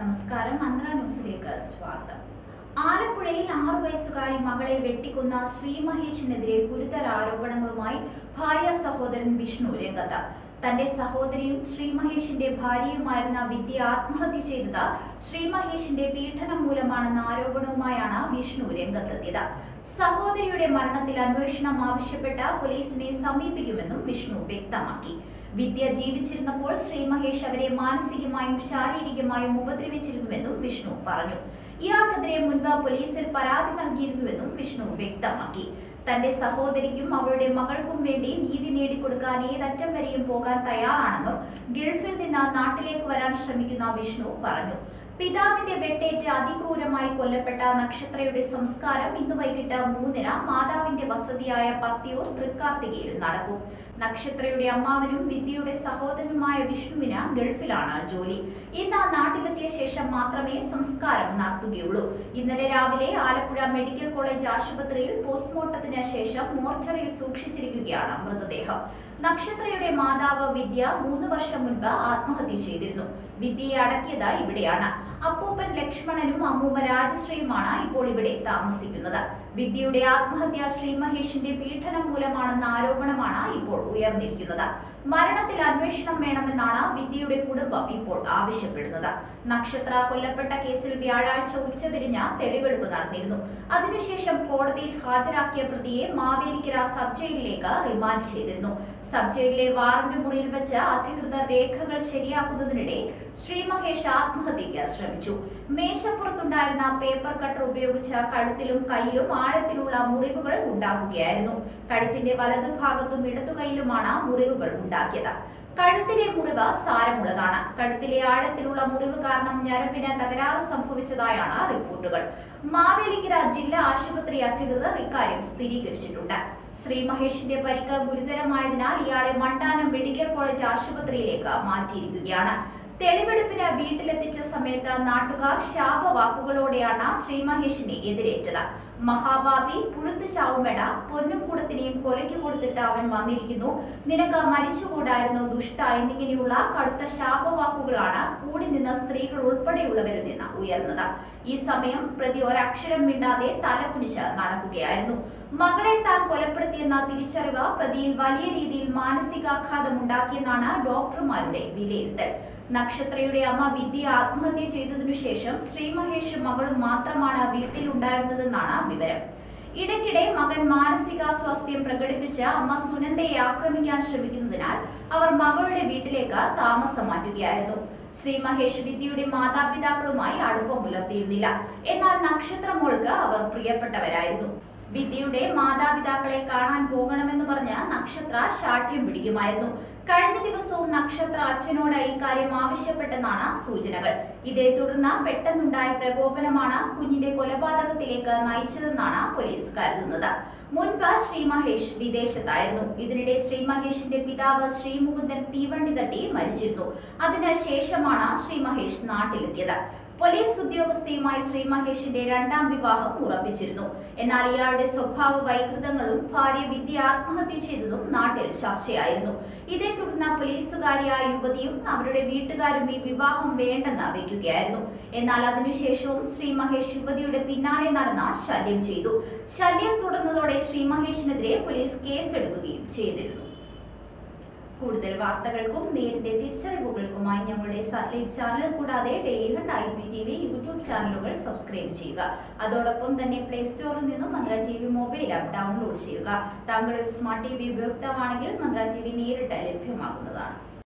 നമസ്കാരം മന്ത്ര ന്യൂസിലേക്ക് സ്വാഗതം ആലപ്പുഴയിൽ ആറു വയസ്സുകാരി മകളെ വെട്ടിക്കൊന്ന ശ്രീ മഹേഷിനെതിരെ ഗുരുതര ആരോപണങ്ങളുമായി ഭാര്യ സഹോദരൻ വിഷ്ണു രംഗത്ത് തന്റെ സഹോദരിയും ശ്രീ മഹേഷിന്റെ ഭാര്യയുമായിരുന്ന വിദ്യ ആത്മഹത്യ ചെയ്തത് ശ്രീ മഹേഷിന്റെ പീഡനം മൂലമാണെന്ന ആരോപണവുമായാണ് വിഷ്ണു രംഗത്തെത്തിയത് സഹോദരിയുടെ മരണത്തിൽ അന്വേഷണം ആവശ്യപ്പെട്ട് പോലീസിനെ സമീപിക്കുമെന്നും വിഷ്ണു വ്യക്തമാക്കി വിദ്യ ജീവിച്ചിരുന്നപ്പോൾ ശ്രീ മഹേഷ് അവരെ മാനസികമായും ശാരീരികമായും ഉപദ്രവിച്ചിരുന്നുവെന്നും വിഷ്ണു പറഞ്ഞു ഇയാൾക്കെതിരെ മുൻപ് പോലീസിൽ പരാതി നൽകിയിരുന്നുവെന്നും വിഷ്ണു വ്യക്തമാക്കി തന്റെ സഹോദരിക്കും അവളുടെ മകൾക്കും വേണ്ടി നീതി നേടിക്കൊടുക്കാൻ ഏതറ്റം വരെയും പോകാൻ തയ്യാറാണെന്നും ഗൾഫിൽ നിന്ന് നാട്ടിലേക്ക് വരാൻ ശ്രമിക്കുന്ന വിഷ്ണു പറഞ്ഞു പിതാവിന്റെ വെട്ടേറ്റ് അതിക്രൂരമായി കൊല്ലപ്പെട്ട നക്ഷത്രയുടെ സംസ്കാരം ഇന്ന് വൈകിട്ട് മൂന്നിന് മാതാവിന്റെ വസതിയായ പത്തിയൂർ തൃക്കാർത്തികയിൽ നടക്കും നക്ഷത്രയുടെ അമ്മാവനും വിദ്യയുടെ സഹോദരനുമായ വിഷ്ണുവിന് ഗൾഫിലാണ് ജോലി ഇന്ന് നാട്ടിലെത്തിയ ശേഷം മാത്രമേ സംസ്കാരം നടത്തുകയുള്ളൂ ഇന്നലെ രാവിലെ ആലപ്പുഴ മെഡിക്കൽ കോളേജ് ആശുപത്രിയിൽ പോസ്റ്റ്മോർട്ടത്തിന് ശേഷം മോർച്ചറിയിൽ സൂക്ഷിച്ചിരിക്കുകയാണ് മൃതദേഹം നക്ഷത്രയുടെ മാതാവ് വിദ്യ മൂന്ന് വർഷം മുൻപ് ആത്മഹത്യ ചെയ്തിരുന്നു വിദ്യയെ അടക്കിയത് ഇവിടെയാണ് അപ്പൂപ്പൻ ലക്ഷ്മണനും അമ്മൂമ്മ രാജശ്രീയുമാണ് ഇപ്പോൾ ഇവിടെ താമസിക്കുന്നത് വിദ്യയുടെ ആത്മഹത്യ ശ്രീ മഹേഷിന്റെ പീഡനം മൂലമാണെന്ന ആരോപണമാണ് ഇപ്പോൾ ഉയർന്നിരിക്കുന്നത് മരണത്തിൽ അന്വേഷണം വേണമെന്നാണ് വിദ്യയുടെ കുടുംബം ഇപ്പോൾ ആവശ്യപ്പെടുന്നത് നക്ഷത്ര കൊല്ലപ്പെട്ട കേസിൽ വ്യാഴാഴ്ച ഉച്ചതിരിഞ്ഞ് തെളിവെടുപ്പ് നടന്നിരുന്നു അതിനുശേഷം കോടതിയിൽ ഹാജരാക്കിയ പ്രതിയെ മാവേലിക്കര സബ് ജയിലിലേക്ക് റിമാൻഡ് ചെയ്തിരുന്നു സബ് ജയിലിലെ വാറന്റ് മുറിയിൽ വെച്ച് അധികൃതർ രേഖകൾ ശരിയാക്കുന്നതിനിടെ ശ്രീ മഹേഷ് ആത്മഹത്യയ്ക്ക് ശ്രമിച്ചു മേശപ്പുറത്തുണ്ടായിരുന്ന പേപ്പർ കട്ടർ ഉപയോഗിച്ച് കഴുത്തിലും കയ്യിലും ആഴത്തിലുള്ള മുറിവുകൾ ഉണ്ടാകുകയായിരുന്നു കഴുത്തിന്റെ വലതുഭാഗത്തും ഇടതുകൈയിലുമാണ് മുറിവുകൾ ഉണ്ടാക്കിയത് കഴുത്തിലെ മുറിവ് സാരമുള്ളതാണ് കഴുത്തിലെ ആഴത്തിലുള്ള മുറിവ് കാരണം ഞരമ്പിന് തകരാറ് സംഭവിച്ചതായാണ് റിപ്പോർട്ടുകൾ മാവേലിക്കര ജില്ലാ ആശുപത്രി അധികൃതർ ഇക്കാര്യം സ്ഥിരീകരിച്ചിട്ടുണ്ട് ശ്രീ മഹേഷിന്റെ പരിക്ക് ഗുരുതരമായതിനാൽ ഇയാളെ മണ്ടാനം മെഡിക്കൽ കോളേജ് ആശുപത്രിയിലേക്ക് മാറ്റിയിരിക്കുകയാണ് തെളിവെടുപ്പിന് വീട്ടിലെത്തിച്ച സമയത്ത് നാട്ടുകാർ ശാപവാക്കുകളോടെയാണ് ശ്രീ മഹേഷിനെ എതിരേറ്റത് മഹാഭാവി പുഴുത്തു ചാവുമെട പൊന്നും കുടത്തിനെയും കൊലയ്ക്ക് കൊടുത്തിട്ട് അവൻ വന്നിരിക്കുന്നു നിനക്ക് മരിച്ചുകൂടായിരുന്നു ദുഷ്ട എന്നിങ്ങനെയുള്ള കടുത്ത ശാപവാക്കുകളാണ് കൂടി നിന്ന സ്ത്രീകൾ ഉൾപ്പെടെയുള്ളവരിൽ നിന്ന് ഉയർന്നത് ഈ സമയം പ്രതി ഒരക്ഷരം മിണ്ടാതെ തലകുനിച്ച് നടക്കുകയായിരുന്നു മകളെ താൻ കൊലപ്പെടുത്തിയെന്ന തിരിച്ചറിവ് പ്രതിയിൽ വലിയ രീതിയിൽ മാനസികാഘാതം ഉണ്ടാക്കിയെന്നാണ് ഡോക്ടർമാരുടെ വിലയിരുത്തൽ നക്ഷത്രയുടെ അമ്മ വിദ്യ ആത്മഹത്യ ചെയ്തതിനു ശേഷം ശ്രീ മഹേഷും മകളും മാത്രമാണ് വീട്ടിലുണ്ടായിരുന്നതെന്നാണ് വിവരം ഇടയ്ക്കിടെ മകൻ മാനസികാസ്വാസ്ഥ്യം പ്രകടിപ്പിച്ച് അമ്മ സുനന്ദയെ ആക്രമിക്കാൻ ശ്രമിക്കുന്നതിനാൽ അവർ മകളുടെ വീട്ടിലേക്ക് താമസം മാറ്റുകയായിരുന്നു ശ്രീ മഹേഷ് വിദ്യയുടെ മാതാപിതാക്കളുമായി അടുപ്പം പുലർത്തിയിരുന്നില്ല എന്നാൽ നക്ഷത്രമോൾക്ക് അവർ പ്രിയപ്പെട്ടവരായിരുന്നു വിദ്യയുടെ മാതാപിതാക്കളെ കാണാൻ പോകണമെന്ന് പറഞ്ഞ് നക്ഷത്ര ശാഠ്യം പിടിക്കുമായിരുന്നു കഴിഞ്ഞ ദിവസവും നക്ഷത്ര അച്ഛനോട് ഇക്കാര്യം ആവശ്യപ്പെട്ടെന്നാണ് സൂചനകൾ ഇതേ തുടർന്ന് പെട്ടെന്നുണ്ടായ പ്രകോപനമാണ് കുഞ്ഞിന്റെ കൊലപാതകത്തിലേക്ക് നയിച്ചതെന്നാണ് പോലീസ് കരുതുന്നത് മുൻപ് ശ്രീ മഹേഷ് വിദേശത്തായിരുന്നു ഇതിനിടെ ശ്രീ മഹേഷിന്റെ പിതാവ് ശ്രീമുകുന്ദൻ തീവണ്ടി തട്ടി മരിച്ചിരുന്നു അതിന് ശേഷമാണ് ശ്രീ മഹേഷ് നാട്ടിലെത്തിയത് പോലീസ് ഉദ്യോഗസ്ഥയുമായി ശ്രീ മഹേഷിന്റെ രണ്ടാം വിവാഹം ഉറപ്പിച്ചിരുന്നു എന്നാൽ ഇയാളുടെ സ്വഭാവ വൈകൃതങ്ങളും ഭാര്യ വിദ്യ ആത്മഹത്യ ചെയ്തതും നാട്ടിൽ ചർച്ചയായിരുന്നു ഇതേ തുടർന്ന് പോലീസുകാരിയായ യുവതിയും അവരുടെ വീട്ടുകാരും ഈ വിവാഹം വേണ്ടെന്ന് വെക്കുകയായിരുന്നു എന്നാൽ അതിനുശേഷവും ശ്രീ മഹേഷ് യുവതിയുടെ പിന്നാലെ നടന്ന ശല്യം ചെയ്തു ശല്യം തുടർന്നതോടെ ശ്രീ മഹേഷിനെതിരെ പോലീസ് കേസെടുക്കുകയും ചെയ്തിരുന്നു കൂടുതൽ വാർത്തകൾക്കും നേരിന്റെ തിരിച്ചറിവുകൾക്കുമായി ഞങ്ങളുടെ സാറ്റലൈറ്റ് ചാനൽ കൂടാതെ daily hunt I P T V YouTube ചാനലുകൾ സബ്സ്ക്രൈബ് ചെയ്യുക അതോടൊപ്പം തന്നെ പ്ലേ സ്റ്റോറിൽ നിന്നും Mantra T V mobile app download ചെയ്യുക താങ്കൾ ഒരു സ്മാർട്ട് ടി വി ഉപയോക്താവാണെങ്കിൽ മന്ത്ര ടി വി നേരിട്ട് ലഭ്യമാകുന്നതാണ്